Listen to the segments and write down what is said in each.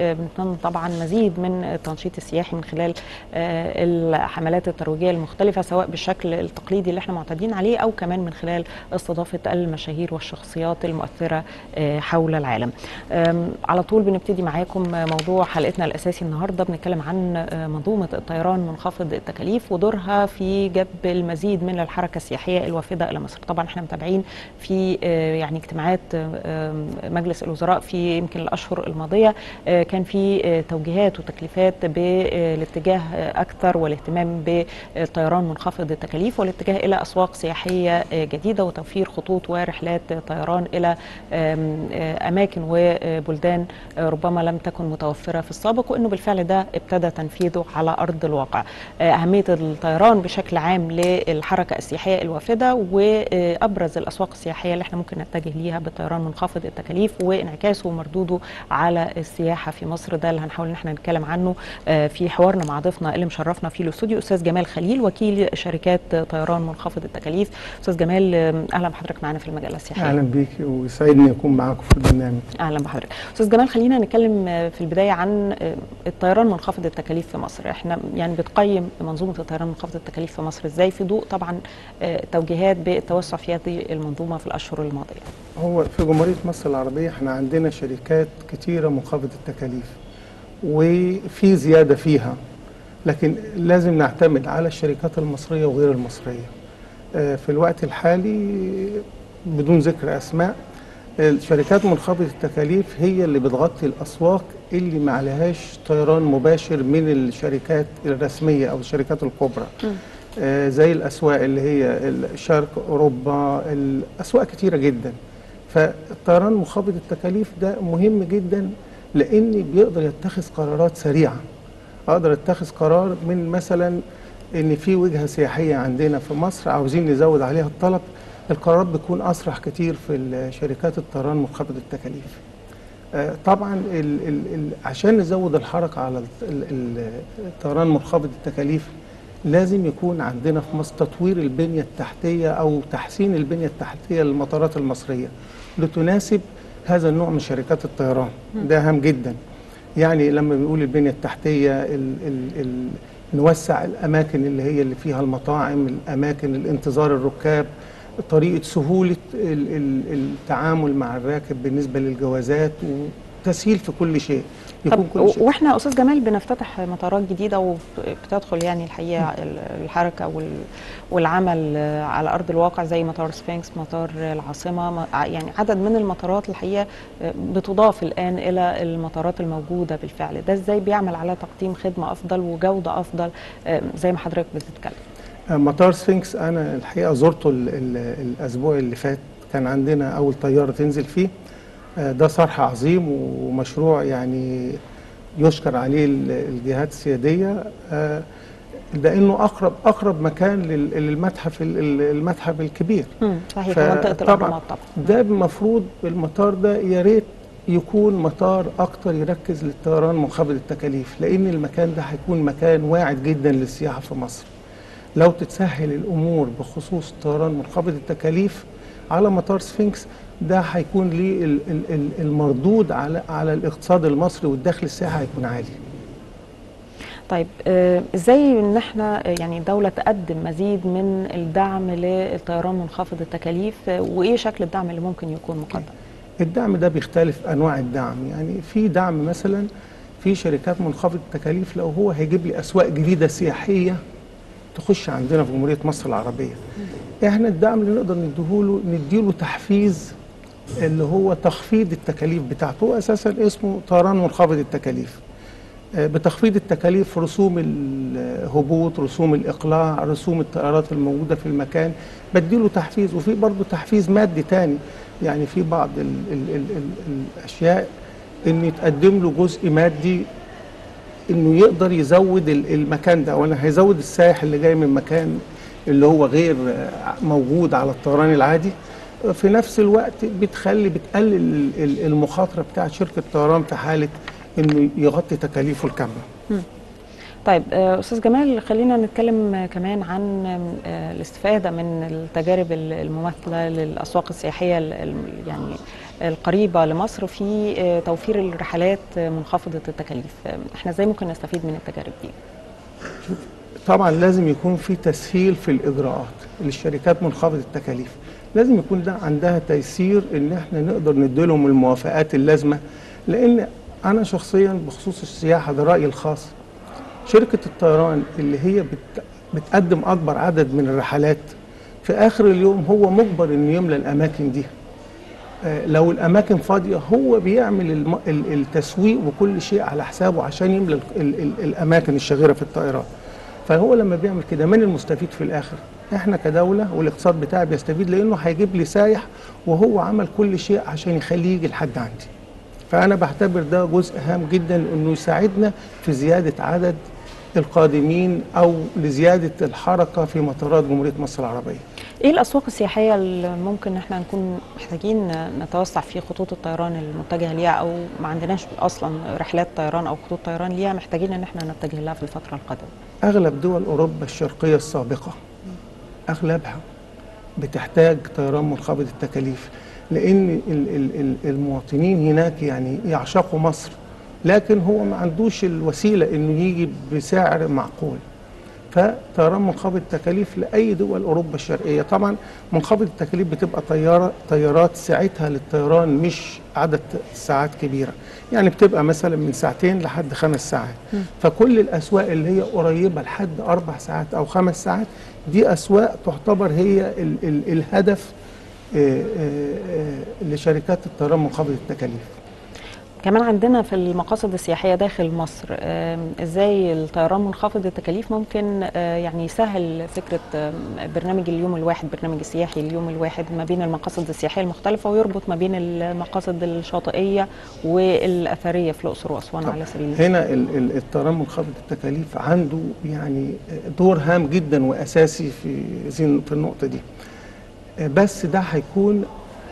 بنتمنى طبعا مزيد من التنشيط السياحي من خلال الحملات الترويجيه المختلفه سواء بالشكل التقليدي اللي احنا معتادين عليه او كمان من خلال استضافه المشاهير والشخصيات المؤثره حول العالم. على طول بنبتدي معاكم موضوع حلقتنا الاساسي النهارده بنتكلم عن منظومه الطيران منخفض التكاليف ودورها في جذب المزيد من الحركه السياحيه الوافده الى مصر. طبعا احنا متابعين في يعني اجتماعات مجلس الوزراء في يمكن الاشهر الماضيه كان في توجيهات وتكليفات بالاتجاه اكثر والاهتمام بالطيران منخفض التكاليف والاتجاه الى اسواق سياحيه جديده وتوفير خطوط ورحلات طيران الى اماكن وبلدان ربما لم تكن متوفره في السابق وانه بالفعل ده ابتدى تنفيذه على ارض الواقع. اهميه الطيران بشكل عام للحركه السياحيه الوافده وابرز الاسواق السياحيه اللي احنا ممكن نتجه ليها بالطيران منخفض التكاليف وانعكاسه ومردوده على السياحه في مصر ده اللي هنحاول ان احنا نتكلم عنه في حوارنا مع ضيفنا اللي مشرفنا في الاستوديو استاذ جمال خليل وكيل شركات طيران منخفض التكاليف استاذ جمال اهلا بحضرتك معنا في المجله السياحيه اهلا بيك ويسعدني اكون معاكم في البرنامج اهلا بحضرتك استاذ جمال خلينا نتكلم في البدايه عن الطيران منخفض التكاليف في مصر احنا يعني بتقيم منظومه الطيران منخفض التكاليف في مصر ازاي في ضوء طبعا توجيهات بالتوسع في هذه المنظومه في الاشهر الماضيه هو في جمهوريه مصر العربيه احنا عندنا شركات كتيره منخفضه التكاليف وفي زياده فيها لكن لازم نعتمد على الشركات المصريه وغير المصريه في الوقت الحالي بدون ذكر اسماء الشركات منخفضه التكاليف هي اللي بتغطي الاسواق اللي ما عليهاش طيران مباشر من الشركات الرسميه او الشركات الكبرى آه زي الاسواق اللي هي الشرق اوروبا الاسواق كتيره جدا فالطيران منخفض التكاليف ده مهم جدا لان بيقدر يتخذ قرارات سريعه اقدر اتخذ قرار من مثلا ان في وجهه سياحيه عندنا في مصر عاوزين نزود عليها الطلب القرارات بتكون اسرع كتير في شركات الطيران منخفض التكاليف آه طبعا ال ال ال عشان نزود الحركه على الطيران منخفض التكاليف لازم يكون عندنا في مصر تطوير البنيه التحتيه او تحسين البنيه التحتيه للمطارات المصريه لتناسب هذا النوع من شركات الطيران ده اهم جدا يعني لما بنقول البنيه التحتيه ال ال ال نوسع الاماكن اللي هي اللي فيها المطاعم الاماكن الانتظار الركاب طريقه سهوله التعامل مع الراكب بالنسبه للجوازات وتسهيل في كل شيء يكون كل شيء واحنا استاذ جمال بنفتتح مطارات جديده وبتدخل يعني الحقيقه الحركه والعمل على ارض الواقع زي مطار سفنكس مطار العاصمه يعني عدد من المطارات الحقيقه بتضاف الان الى المطارات الموجوده بالفعل ده ازاي بيعمل على تقديم خدمه افضل وجوده افضل زي ما حضرتك بتتكلم مطار سفنكس انا الحقيقه زرته ال ال الاسبوع اللي فات كان عندنا اول طياره تنزل فيه ده صرح عظيم ومشروع يعني يشكر عليه الجهات السياديه لانه اقرب اقرب مكان للمتحف المتحف الكبير صحيح في منطقه الاهرامات طبعا ده المفروض المطار ده يا ريت يكون مطار اكتر يركز للطيران منخفض التكاليف لان المكان ده هيكون مكان واعد جدا للسياحه في مصر لو تتسهل الامور بخصوص الطيران منخفض التكاليف على مطار سفنكس ده هيكون ليه المردود على على الاقتصاد المصري والدخل السياحي هيكون عالي. طيب ازاي ان احنا يعني الدوله تقدم مزيد من الدعم للطيران منخفض التكاليف وايه شكل الدعم اللي ممكن يكون مقدم؟ الدعم ده بيختلف انواع الدعم يعني في دعم مثلا في شركات منخفض التكاليف لو هو هيجيب لي اسواق جديده سياحيه تخش عندنا في جمهوريه مصر العربيه. احنا الدعم اللي نقدر نديهوله نديله تحفيز اللي هو تخفيض التكاليف بتاعته هو اساسا اسمه طيران منخفض التكاليف بتخفيض التكاليف رسوم الهبوط رسوم الاقلاع رسوم الطيارات الموجوده في المكان بديله تحفيز وفي برضه تحفيز مادي تاني يعني في بعض ال ال ال ال الاشياء ان يتقدم له جزء مادي انه يقدر يزود المكان ده وانا هيزود السائح اللي جاي من مكان اللي هو غير موجود على الطيران العادي في نفس الوقت بتخلي بتقلل المخاطره بتاعت شركه الطيران في حاله انه يغطي تكاليفه الكامله. طيب آه، استاذ جمال خلينا نتكلم آه، كمان عن آه، الاستفاده من التجارب ال- المماثله للاسواق السياحيه ال- ال- يعني القريبه لمصر في آه، توفير الرحلات آه، منخفضه التكاليف آه، احنا ازاي ممكن نستفيد من التجارب دي طبعا لازم يكون في تسهيل في الاجراءات للشركات منخفض التكاليف لازم يكون ده عندها تيسير ان احنا نقدر نديلهم الموافقات اللازمه لان انا شخصيا بخصوص السياحه ده رايي الخاص شركه الطيران اللي هي بت بتقدم اكبر عدد من الرحلات في اخر اليوم هو مجبر انه يملى الاماكن دي آه، لو الاماكن فاضيه هو بيعمل الم- ال- التسويق وكل شيء على حسابه عشان يملى ال- ال- ال- الاماكن الشاغره في الطائرات فهو لما بيعمل كده من المستفيد في الاخر احنا كدوله والاقتصاد بتاعي بيستفيد لانه هيجيب لي سايح وهو عمل كل شيء عشان يخليه يجي لحد عندي فانا بعتبر ده جزء هام جدا انه يساعدنا في زياده عدد القادمين او لزياده الحركه في مطارات جمهوريه مصر العربيه ايه الاسواق السياحيه اللي ممكن احنا نكون محتاجين نتوسع في خطوط الطيران المتجهه ليها او ما عندناش اصلا رحلات طيران او خطوط طيران ليها محتاجين ان احنا نتجه لها في الفتره القادمه اغلب دول اوروبا الشرقيه السابقه اغلبها بتحتاج طيران منخفض التكاليف لان ال- ال- ال- المواطنين هناك يعني يعشقوا مصر لكن هو ما عندوش الوسيله انه يجي بسعر معقول فطيران منخفض التكاليف لاي دول اوروبا الشرقيه طبعا منخفض التكاليف بتبقى طياره طيارات ساعتها للطيران مش عدد ساعات كبيره يعني بتبقى مثلا من ساعتين لحد خمس ساعات فكل الاسواق اللي هي قريبه لحد اربع ساعات او خمس ساعات دي اسواق تعتبر هي ال ال الهدف آه، آه، آه، لشركات الطيران منخفض التكاليف كمان عندنا في المقاصد السياحيه داخل مصر آم، ازاي الطيران منخفض التكاليف ممكن آه، يعني يسهل فكره آم، برنامج اليوم الواحد برنامج السياحي اليوم الواحد ما بين المقاصد السياحيه المختلفه ويربط ما بين المقاصد الشاطئيه والاثريه في الاقصر واسوان على سبيل المثال هنا ال- ال- الطيران منخفض التكاليف عنده يعني دور هام جدا واساسي في زين- في النقطه دي بس ده هيكون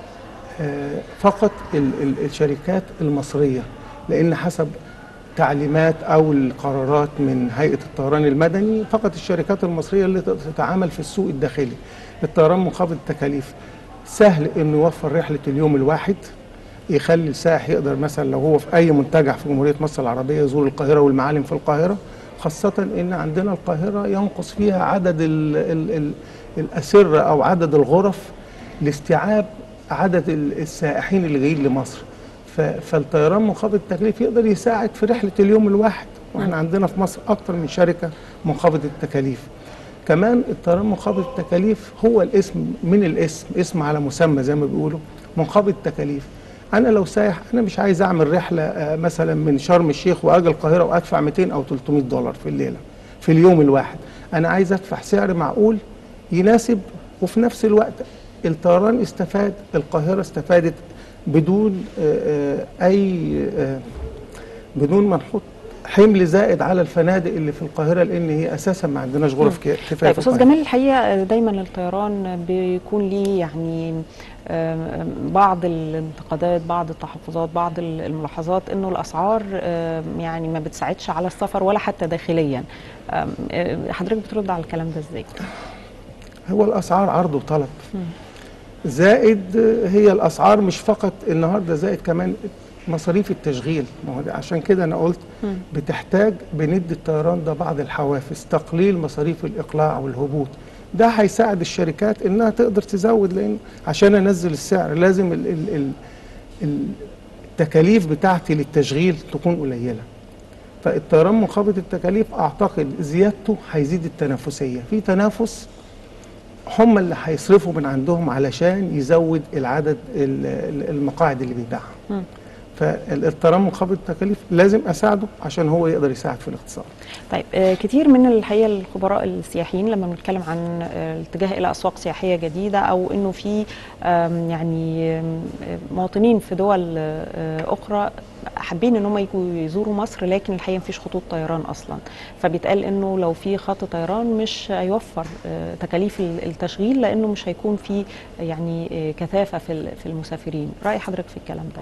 آه، فقط ال- ال- الشركات المصريه لان حسب تعليمات او القرارات من هيئه الطيران المدني فقط الشركات المصريه اللي تقدر تتعامل في السوق الداخلي الطيران منخفض التكاليف سهل انه يوفر رحله اليوم الواحد يخلي السائح يقدر مثلا لو هو في اي منتجع في جمهوريه مصر العربيه يزور القاهره والمعالم في القاهره خاصه ان عندنا القاهره ينقص فيها عدد ال ال ال الاسره او عدد الغرف لاستيعاب عدد ال- السائحين اللي جايين لمصر ف- فالطيران منخفض التكليف يقدر يساعد في رحله اليوم الواحد واحنا عندنا في مصر اكتر من شركه منخفضه التكاليف كمان الطيران منخفض التكاليف هو الاسم من الاسم اسم على مسمى زي ما بيقولوا منخفض التكاليف انا لو سايح انا مش عايز اعمل رحله آه، مثلا من شرم الشيخ واجي القاهره وادفع 200 او 300 دولار في الليله في اليوم الواحد انا عايز ادفع سعر معقول يناسب وفي نفس الوقت الطيران استفاد القاهره استفادت بدون آه، آه، اي آه، بدون ما نحط حمل زائد على الفنادق اللي في القاهره لان هي اساسا ما عندناش غرف ك- كفايه طيب في استاذ القاهرة. جمال الحقيقه دايما الطيران بيكون ليه يعني آم، بعض الانتقادات بعض التحفظات بعض الملاحظات انه الاسعار آم، يعني ما بتساعدش على السفر ولا حتى داخليا آم، آه، حضرتك بترد على الكلام ده ازاي هو الاسعار عرض وطلب زائد هي الاسعار مش فقط النهارده زائد كمان مصاريف التشغيل ما هو ده عشان كده انا قلت بتحتاج بندي الطيران ده بعض الحوافز تقليل مصاريف الاقلاع والهبوط ده هيساعد الشركات انها تقدر تزود لان عشان انزل السعر لازم ال ال ال ال التكاليف بتاعتي للتشغيل تكون قليله فالطيران منخفض التكاليف اعتقد زيادته هيزيد التنافسيه في تنافس هم اللي هيصرفوا من عندهم علشان يزود العدد ال- ال- المقاعد اللي بيبيعها مم. فالطيران منخفض التكاليف لازم اساعده عشان هو يقدر يساعد في الاقتصاد طيب آه، كتير من الحقيقه الخبراء السياحيين لما بنتكلم عن آه، الاتجاه الى اسواق سياحيه جديده او انه في آم، يعني آم، آه، مواطنين في دول آه، اخرى حابين ان هم يجوا يزوروا مصر لكن الحقيقه مفيش خطوط طيران اصلا فبيتقال انه لو في خط طيران مش هيوفر آه، تكاليف ال- التشغيل لانه مش هيكون في يعني آه، كثافه في ال- في المسافرين راي حضرتك في الكلام ده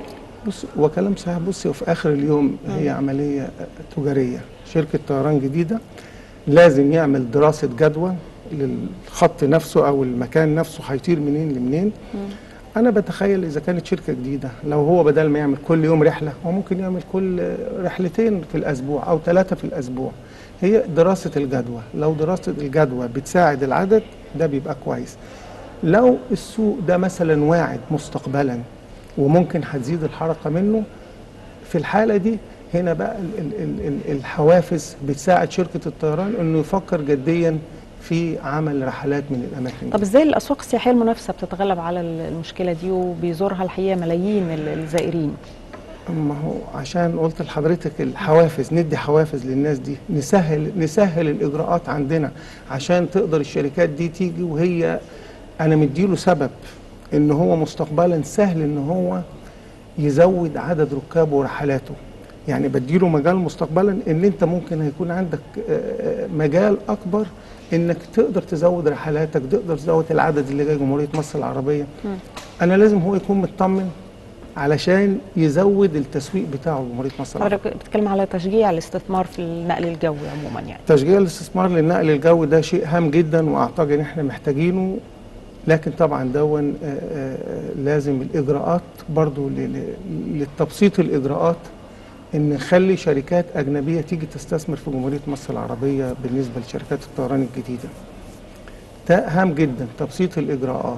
بص هو كلام صحيح بصي وفي اخر اليوم هي عمليه تجاريه شركه طيران جديده لازم يعمل دراسه جدوى للخط نفسه او المكان نفسه هيطير منين لمنين انا بتخيل اذا كانت شركه جديده لو هو بدل ما يعمل كل يوم رحله هو ممكن يعمل كل رحلتين في الاسبوع او ثلاثه في الاسبوع هي دراسه الجدوى لو دراسه الجدوى بتساعد العدد ده بيبقى كويس لو السوق ده مثلا واعد مستقبلا وممكن هتزيد الحركه منه في الحاله دي هنا بقى ال ال ال ال الحوافز بتساعد شركه الطيران انه يفكر جديا في عمل رحلات من الاماكن طب دي. ازاي الاسواق السياحيه المنافسه بتتغلب على المشكله دي وبيزورها الحقيقه ملايين ال- الزائرين ما هو عشان قلت لحضرتك الحوافز ندي حوافز للناس دي نسهل نسهل الاجراءات عندنا عشان تقدر الشركات دي تيجي وهي انا مديله سبب ان هو مستقبلا سهل ان هو يزود عدد ركابه ورحلاته يعني بديله مجال مستقبلا ان انت ممكن هيكون عندك آه، آه، مجال اكبر انك تقدر تزود رحلاتك تقدر تزود العدد اللي جاي جمهوريه مصر العربيه انا لازم هو يكون مطمن علشان يزود التسويق بتاعه لجمهوريه مصر العربيه حضرتك بتتكلم على تشجيع الاستثمار في النقل الجوي عموما يعني تشجيع الاستثمار للنقل الجوي ده شيء هام جدا واعتقد ان احنا محتاجينه لكن طبعا دون آه، آه، لازم الاجراءات برضو ل- ل- للتبسيط الاجراءات ان نخلي شركات اجنبيه تيجي تستثمر في جمهوريه مصر العربيه بالنسبه لشركات الطيران الجديده ده هام جدا تبسيط الاجراءات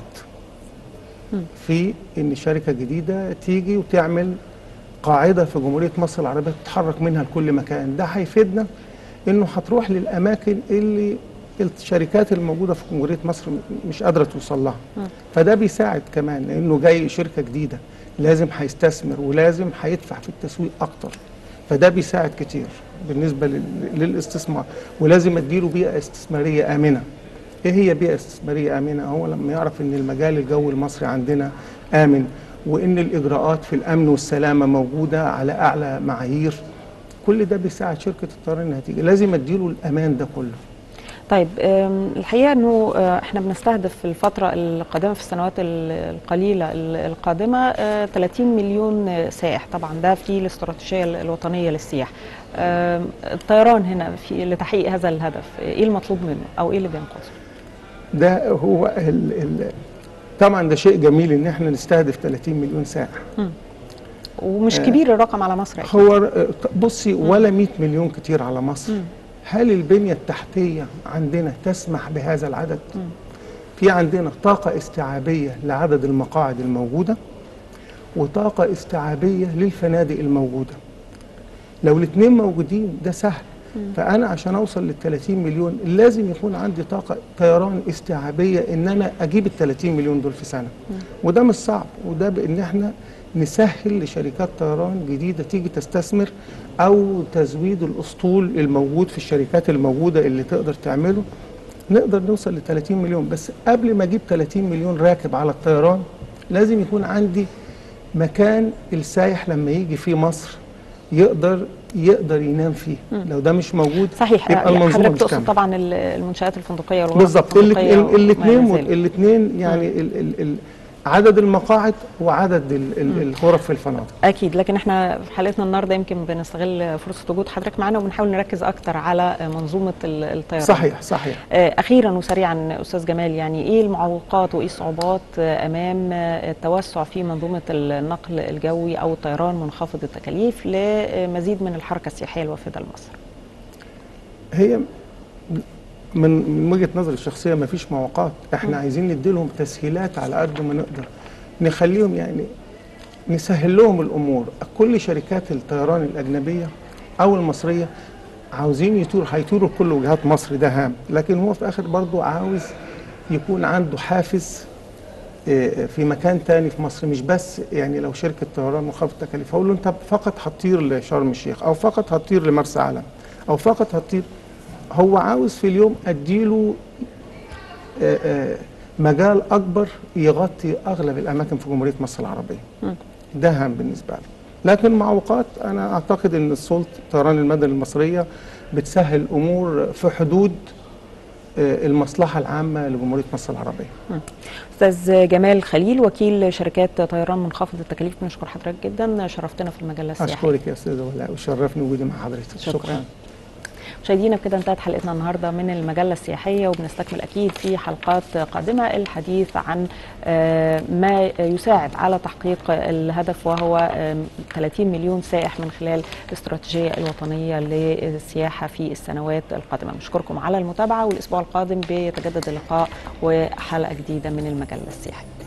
في ان شركه جديده تيجي وتعمل قاعده في جمهوريه مصر العربيه تتحرك منها لكل مكان ده هيفيدنا انه هتروح للاماكن اللي الشركات الموجوده في جمهوريه مصر م- مش قادره توصل لها فده بيساعد كمان لانه جاي شركه جديده لازم هيستثمر ولازم هيدفع في التسويق اكتر فده بيساعد كتير بالنسبه لل- للاستثمار ولازم اديله بيئه استثماريه امنه ايه هي بيئه استثماريه امنه هو لما يعرف ان المجال الجوي المصري عندنا امن وان الاجراءات في الامن والسلامه موجوده على اعلى معايير كل ده بيساعد شركه الطيران انها تيجي لازم اديله الامان ده كله طيب أم، الحقيقه انه آه، احنا بنستهدف في الفتره القادمه في السنوات ال- القليله ال- القادمه آه، 30 مليون آه، سائح طبعا ده في الاستراتيجيه ال- الوطنيه للسياحه آم، الطيران هنا في لتحقيق هذا الهدف ايه المطلوب منه او ايه اللي بينقصه ده هو ال ال طبعا ده شيء جميل ان احنا نستهدف 30 مليون سائح ومش آه، كبير الرقم على مصر أكيد. هو ر- بصي ولا 100 مليون كتير على مصر هل البنية التحتية عندنا تسمح بهذا العدد؟ في عندنا طاقة استيعابية لعدد المقاعد الموجودة وطاقة استيعابية للفنادق الموجودة لو الاثنين موجودين ده سهل فأنا عشان أوصل لل 30 مليون لازم يكون عندي طاقة طيران استيعابية إن أنا أجيب ال 30 مليون دول في سنة وده مش صعب وده بإن إحنا نسهل لشركات طيران جديدة تيجي تستثمر أو تزويد الأسطول الموجود في الشركات الموجودة اللي تقدر تعمله نقدر نوصل ل 30 مليون بس قبل ما اجيب 30 مليون راكب على الطيران لازم يكون عندي مكان السايح لما يجي في مصر يقدر يقدر ينام فيه لو ده مش موجود صحيح يبقى يعني المنظومه حضرتك مش تقصد كامله طبعا ال- المنشآت الفندقيه والغرف بالظبط الفندقية وما الاثنين إلى ذلك. الاثنين يعني ال ال ال عدد المقاعد وعدد ال ال الغرف في الفنادق اكيد لكن احنا في حلقتنا النهارده يمكن بنستغل فرصه وجود حضرتك معانا وبنحاول نركز اكتر على منظومه ال- الطيران صحيح صحيح آه، اخيرا وسريعا استاذ جمال يعني ايه المعوقات وايه الصعوبات آه، امام آه، التوسع في منظومه النقل الجوي او الطيران منخفض التكاليف لمزيد من الحركه السياحيه الوافده لمصر هي من من وجهه نظري الشخصيه ما فيش معوقات احنا عايزين ندي لهم تسهيلات على قد ما نقدر نخليهم يعني نسهل لهم الامور كل شركات الطيران الاجنبيه او المصريه عاوزين يطور هيطوروا كل وجهات مصر ده هام لكن هو في الاخر برضه عاوز يكون عنده حافز آه، في مكان تاني في مصر مش بس يعني لو شركه طيران منخفض التكاليف اقول له انت فقط هتطير لشرم الشيخ او فقط هتطير لمرسى علم او فقط هتطير هو عاوز في اليوم اديله آه، آه، مجال اكبر يغطي اغلب الاماكن في جمهوريه مصر العربيه ده هام بالنسبه له لكن معوقات انا اعتقد ان السلطه الطيران المدني المصريه بتسهل الامور في حدود آه، المصلحة العامة لجمهورية مصر العربية استاذ جمال خليل وكيل شركات طيران منخفض التكاليف بنشكر حضرتك جدا شرفتنا في المجله السياحيه أشكرك يا أستاذ ولاء وشرفني وجودي مع حضرتك شكرا مشاهدينا بكده انتهت حلقتنا النهارده من المجله السياحيه وبنستكمل اكيد في حلقات قادمه الحديث عن آه، ما يساعد على تحقيق الهدف وهو آه، 30 مليون سائح من خلال الاستراتيجيه الوطنيه للسياحه في السنوات القادمه نشكركم على المتابعه والاسبوع القادم بيتجدد اللقاء وحلقه جديده من المجله السياحيه